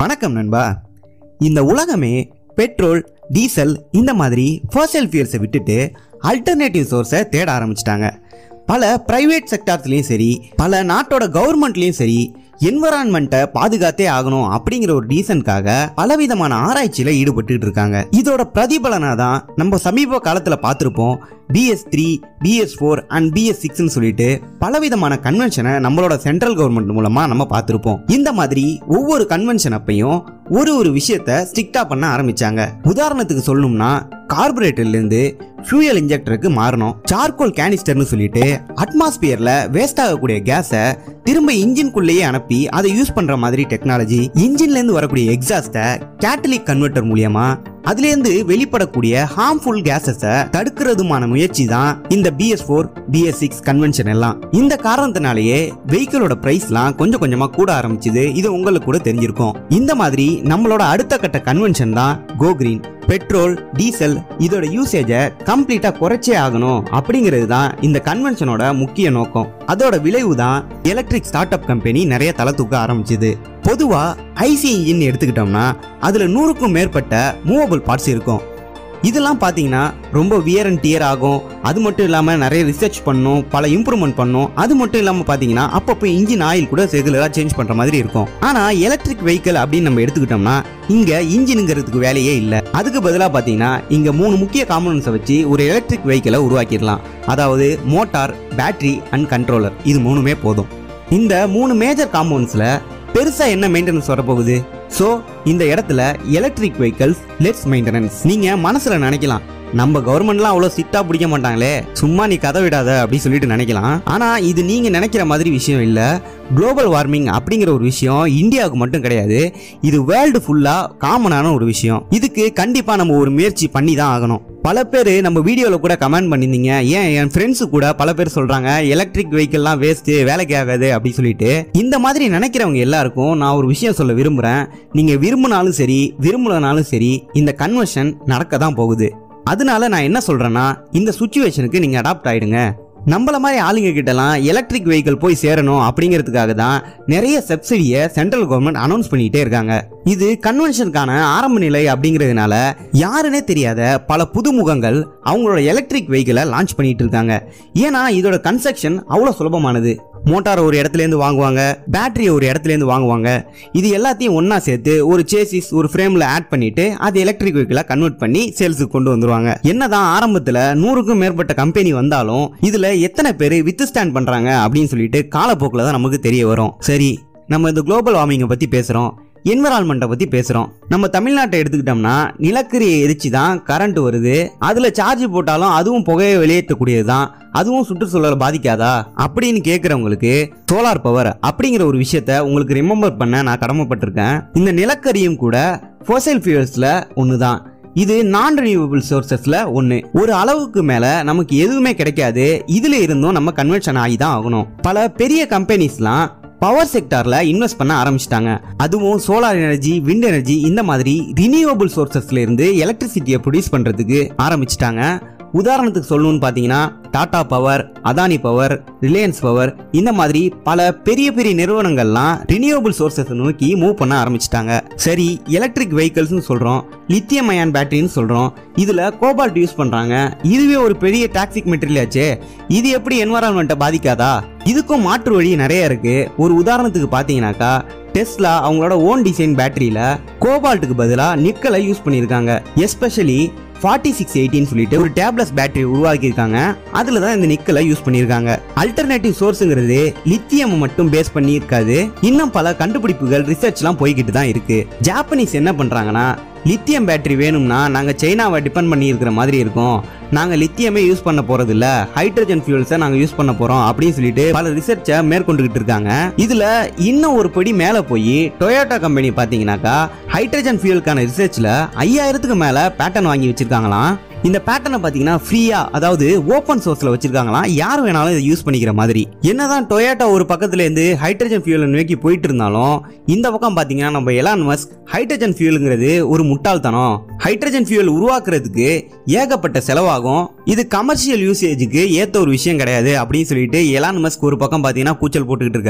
வணக்கம் நண்பா இந்த உலகமே பெட்ரோல் டீசல் இந்த மாதிரி ஃபர்சல் ஃபியூல்ஸை விட்டுட்டு அல்டர்னேட்டிவ் சோர்ஸை தேட ஆரம்பிச்சிட்டாங்க பல பிரைவேட் செக்டார்ஸ்லையும் சரி பல நாட்டோட கவர்மெண்ட்லேயும் சரி என்வரான்மெண்ட்டை பாதுகாத்தே ஆகணும் அப்படிங்கிற ஒரு ரீசனுக்காக பலவிதமான ஆராய்ச்சியில் ஈடுபட்டுட்டு இருக்காங்க இதோட பிரதிபலனாக தான் நம்ம சமீப காலத்தில் பார்த்துருப்போம் BS three BS four and BS சிக்ஸ்னு சொல்லிட்டு பலவிதமான கன்வென்ஷனை நம்மளோட சென்ட்ரல் கவர்மெண்ட் மூலமா நம்ம பார்த்துருப்போம் இந்த மாதிரி ஒவ்வொரு கன்வென்ஷன் அப்பையும் ஒரு ஒரு விஷயத்த ஸ்ட்ரிக்டா பண்ண ஆரம்பிச்சாங்க உதாரணத்துக்கு சொல்லணும்னா கார்பரேட்டர்ல இருந்து ஃபியூயல் இன்ஜெக்டருக்கு மாறணும் சார்கோல் கேனிஸ்டர்னு சொல்லிட்டு அட்மாஸ்பியர்ல வேஸ்ட் ஆகக்கூடிய கேஸை திரும்ப இன்ஜின்குள்ளேயே அனுப்பி அதை யூஸ் பண்ற மாதிரி டெக்னாலஜி இன்ஜின்ல இருந்து வரக்கூடிய எக்ஸாஸ்ட கேட்டலிக் கன்வெர்ட்டர் மூலியமா அதுலேருந்து வெளிப்படக்கூடிய ஹார்ம்ஃபுல் கேசஸை தடுக்கிறதுமான முயற்சி தான் இந்த BS four BS six convention எல்லாம் இந்த காரணத்தினாலேயே வெஹிக்கிளோட பிரைஸ்லாம் கொஞ்சம் கொஞ்சமா கூட ஆரம்பிச்சுது இது உங்களுக்கு கூட தெரிஞ்சிருக்கும் இந்த மாதிரி நம்மளோட அடுத்த கட்ட கன்வென்ஷன் தான் கோ கிரீன் பெட்ரோல் டீசல் இதோட யூசேஜை கம்ப்ளீட்டா குறைச்சே ஆகணும் அப்படிங்கிறது தான் இந்த கன்வென்ஷனோட முக்கிய நோக்கம் அதோட விளைவு தான் எலக்ட்ரிக் ஸ்டார்ட் அப் கம்பெனி நிறைய தலை தூக்க ஆரம்பிச்சுது பொதுவா ஐசி இன்ஜின் எடுத்துக்கிட்டோம்னா அதுல நூறுக்கும் மேற்பட்ட மூவபிள் பார்ட்ஸ் இருக்கும் இதெல்லாம் பார்த்தீங்கன்னா ரொம்ப வியர் அண்ட் டியர் ஆகும் அது மட்டும் இல்லாமல் நிறைய ரிசர்ச் பண்ணும் பல இம்ப்ரூவ்மெண்ட் பண்ணும் அது மட்டும் இல்லாமல் பார்த்தீங்கன்னா அப்பப்போ இன்ஜின் ஆயில் கூட ரெகுலராக சேஞ்ச் பண்ணுற மாதிரி இருக்கும் ஆனால் எலக்ட்ரிக் வெஹிக்கிள் அப்படின்னு நம்ம எடுத்துக்கிட்டோம்னா இங்கே இன்ஜினுங்கிறதுக்கு வேலையே இல்லை அதுக்கு பதிலாக பார்த்தீங்கன்னா இங்கே மூணு முக்கிய காம்பனன்ஸை வச்சு ஒரு எலக்ட்ரிக் வெஹிக்கிளை உருவாக்கிடலாம் அதாவது மோட்டார் பேட்டரி அண்ட் கண்ட்ரோலர் இது மூணுமே போதும் இந்த மூணு மேஜர் காம்பவுண்ட்ஸில் பெருசா என்ன மெயின்டெனன்ஸ் வரப்போகுது ஸோ இந்த இடத்துல எலக்ட்ரிக் வெஹிக்கல்ஸ் லெட்ஸ் மெயின்டெனன்ஸ் நீங்க மனசுல நினைக்கலாம் நம்ம கவர்மெண்ட்லாம் அவ்வளோ ஸ்ட்ரிக்டா பிடிக்க மாட்டாங்களே சும்மா நீ கதை விடாத அப்படின்னு சொல்லிட்டு நினைக்கலாம் ஆனா இது நீங்க நினைக்கிற மாதிரி விஷயம் இல்ல குளோபல் வார்மிங் அப்படிங்கிற ஒரு விஷயம் இந்தியாவுக்கு மட்டும் கிடையாது இது வேர்ல்டு ஃபுல்லா காமனான ஒரு விஷயம் இதுக்கு கண்டிப்பா நம்ம ஒரு முயற்சி பண்ணி தான் ஆகணும் பல பேர் நம்ம வீடியோவில் கூட கமெண்ட் பண்ணியிருந்தீங்க ஏன் என் ஃப்ரெண்ட்ஸு கூட பல பேர் சொல்கிறாங்க எலக்ட்ரிக் வெஹிக்கிள்லாம் வேஸ்ட்டு வேலைக்கு ஆகாது அப்படி சொல்லிட்டு இந்த மாதிரி நினைக்கிறவங்க எல்லாருக்கும் நான் ஒரு விஷயம் சொல்ல விரும்புகிறேன் நீங்கள் விரும்பினாலும் சரி விரும்பலனாலும் சரி இந்த கன்வர்ஷன் நடக்க தான் போகுது அதனால நான் என்ன சொல்கிறேன்னா இந்த சுச்சுவேஷனுக்கு நீங்கள் அடாப்ட் ஆயிடுங்க நம்மள மாதிரி ஆளுங்க கிட்டலாம் எலக்ட்ரிக் வெஹிக்கிள் போய் சேரணும் அப்படிங்கிறதுக்காக தான் நிறைய சப்சிடியை சென்ட்ரல் கவர்மெண்ட் அனௌன்ஸ் பண்ணிட்டே இருக்காங்க இது கன்வென்ஷனுக்கான ஆரம்ப நிலை அப்படிங்கிறதுனால யாருன்னே தெரியாத பல புதுமுகங்கள் அவங்களோட எலக்ட்ரிக் வெஹிக்கிளை லான்ச் பண்ணிட்டு இருக்காங்க ஏன்னா இதோட கன்ஸ்ட்ரக்ஷன் அவ்வளோ சுலபமானது மோட்டார் ஒரு இடத்துல இருந்து வாங்குவாங்க பேட்டரியை ஒரு இடத்துல இருந்து வாங்குவாங்க இது எல்லாத்தையும் ஒண்ணா சேர்த்து ஒரு சேசிஸ் ஒரு ஃப்ரேம்ல ஆட் பண்ணிட்டு அது எலக்ட்ரிக் வெஹிக்கிளா கன்வெர்ட் பண்ணி சேல்ஸுக்கு கொண்டு வந்துருவாங்க என்னதான் ஆரம்பத்துல நூறுக்கும் மேற்பட்ட கம்பெனி வந்தாலும் இதுல எத்தனை பேர் வித் ஸ்டாண்ட் பண்றாங்க அப்படின்னு சொல்லிட்டு காலப்போக்கில் தான் நமக்கு தெரிய வரும் சரி நம்ம இந்த குளோபல் வார்மிங்கை பத்தி பேசுறோம் என்விரான்மெண்ட்டை பத்தி பேசுறோம் நம்ம தமிழ்நாட்டை எடுத்துக்கிட்டோம்னா நிலக்கரியை எரிச்சு தான் கரண்ட் வருது அதுல சார்ஜ் போட்டாலும் அதுவும் புகையை வெளியேற்றக்கூடியது தான் அதுவும் சுற்றுச்சூழலை பாதிக்காதா அப்படின்னு கேட்குறவங்களுக்கு சோலார் பவர் அப்படிங்கிற ஒரு விஷயத்த உங்களுக்கு ரிமெம்பர் பண்ண நான் கடமைப்பட்டிருக்கேன் இந்த நிலக்கரியும் கூட ஃபோசல் ஃபியூல்ஸ்ல ஒன்று தான் இது நான் ரினியூவபிள் சோர்சஸ்ல ஒன்று ஒரு அளவுக்கு மேல நமக்கு எதுவுமே கிடைக்காது இதுல இருந்தும் நம்ம கன்வென்ஷன் ஆகி தான் ஆகணும் பல பெரிய கம்பெனிஸ்லாம் பவர் செக்டார்ல இன்வெஸ்ட் பண்ண ஆரம்பிச்சிட்டாங்க அதுவும் சோலார் எனர்ஜி விண்ட் எனர்ஜி இந்த மாதிரி ரினியூவபிள் சோர்சஸ்ல இருந்து எலக்ட்ரிசிட்டியை ப்ரொடியூஸ் பண்றதுக்கு ஆரம்பிச்சிட்டாங்க உதாரணத்துக்கு சொல்லணும்னு பார்த்தீங்கன்னா Tata power Adani power Reliance power இந்த மாதிரி பல பெரிய பெரிய நிறுவனங்கள்லாம் ரினியூவபிள் சோர்சஸ் நோக்கி மூவ் பண்ண ஆரம்பிச்சிட்டாங்க சரி எலக்ட்ரிக் வெஹிக்கிள்ஸ்னு சொல்றோம் லித்தியம் அயான் பேட்டரின்னு சொல்றோம் இதுல கோபால்ட் யூஸ் பண்றாங்க இதுவே ஒரு பெரிய டாக்ஸிக் மெட்டீரியல் ஆச்சு இது எப்படி என்வரான்மெண்ட்டை பாதிக்காதா இதுக்கும் மாற்று வழி நிறைய இருக்கு ஒரு உதாரணத்துக்கு பார்த்தீங்கன்னாக்கா டெஸ்லா அவங்களோட ஓன் டிசைன் பேட்டரியில கோபால்ட்டுக்கு பதிலாக நிக்கலை யூஸ் பண்ணியிருக்காங்க எஸ்பெஷலி ஃபார்ட்டி சிக்ஸ் எயிட்டின்னு சொல்லிட்டு ஒரு டேப்லெஸ் பேட்டரி உருவாக்கியிருக்காங்க அதில் தான் இந்த நிக்கலை யூஸ் பண்ணியிருக்காங்க அல்டர்னேட்டிவ் சோர்ஸுங்கிறது லித்தியம் மட்டும் பேஸ் பண்ணி இருக்காது இன்னும் பல கண்டுபிடிப்புகள் ரிசர்ச்லாம் போய்கிட்டு தான் இருக்கு ஜாப்பனீஸ் என்ன பண்ணுறாங்கன்னா லித்தியம் பேட்டரி வேணும்னா நாங்கள் சைனாவை டிபெண்ட் பண்ணி இருக்கிற மாதிரி இருக்கும் நாங்கள் லித்தியமே யூஸ் பண்ண போறது இல்ல ஹைட்ரஜன் ஃபியூல்ஸை நாங்கள் யூஸ் பண்ண போறோம் அப்படின்னு சொல்லிட்டு பல ரிசர்ச்சை மேற்கொண்டுகிட்டு இருக்காங்க இதுல இன்னும் ஒரு படி மேலே போய் டொயோட்டா கம்பெனி பார்த்தீங்கன்னாக்கா ஹைட்ரஜன் ஃபியூலுக்கான ரிசர்ச்ல ஐயாயிரத்துக்கு மேல பேட்டர்ன் வாங்கி வச்சிருக்காங்களாம் இந்த பேட்டர்னை பார்த்தீங்கன்னா ஃப்ரீயா அதாவது ஓப்பன் சோர்ஸ்ல வச்சிருக்காங்களாம் யார் வேணாலும் இதை யூஸ் பண்ணிக்கிற மாதிரி என்னதான் டொயோட்டா ஒரு பக்கத்துல இருந்து ஹைட்ரஜன் ஃபியூலை நோக்கி போயிட்டு இருந்தாலும் இந்த பக்கம் பார்த்தீங்கன்னா நம்ம எலான் மஸ்க் ஹைட்ரஜன் ஃபியூலுங்கிறது ஒரு முட்டாள்தனம் ஹைட்ரஜன் ஃபியூல் உருவாக்குறதுக்கு ஏகப்பட்ட செலவாகும் இது கமர்ஷியல் யூசேஜுக்கு ஏத்த ஒரு விஷயம் கிடையாது அப்படின்னு சொல்லிட்டு எலான் மஸ்க் ஒரு பக்கம் பார்த்தீங்கன்னா கூச்சல் போட்டுக்கிட்டு இருக்காரு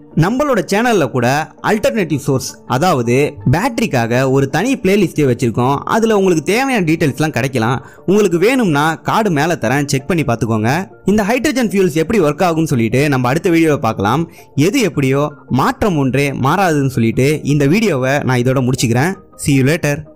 நம்மளோட சேனலில் கூட அல்டர்னேட்டிவ் சோர்ஸ் அதாவது பேட்டரிக்காக ஒரு தனி பிளேலிஸ்டே வச்சுருக்கோம் அதில் உங்களுக்கு தேவையான டீட்டெயில்ஸ்லாம் கிடைக்கலாம் உங்களுக்கு வேணும்னா கார்டு மேலே தரேன் செக் பண்ணி பார்த்துக்கோங்க இந்த ஹைட்ரஜன் ஃபியூல்ஸ் எப்படி ஒர்க் ஆகும்னு சொல்லிட்டு நம்ம அடுத்த வீடியோவை பார்க்கலாம் எது எப்படியோ மாற்றம் ஒன்றே மாறாதுன்னு சொல்லிட்டு இந்த வீடியோவை நான் இதோட முடிச்சுக்கிறேன் see you later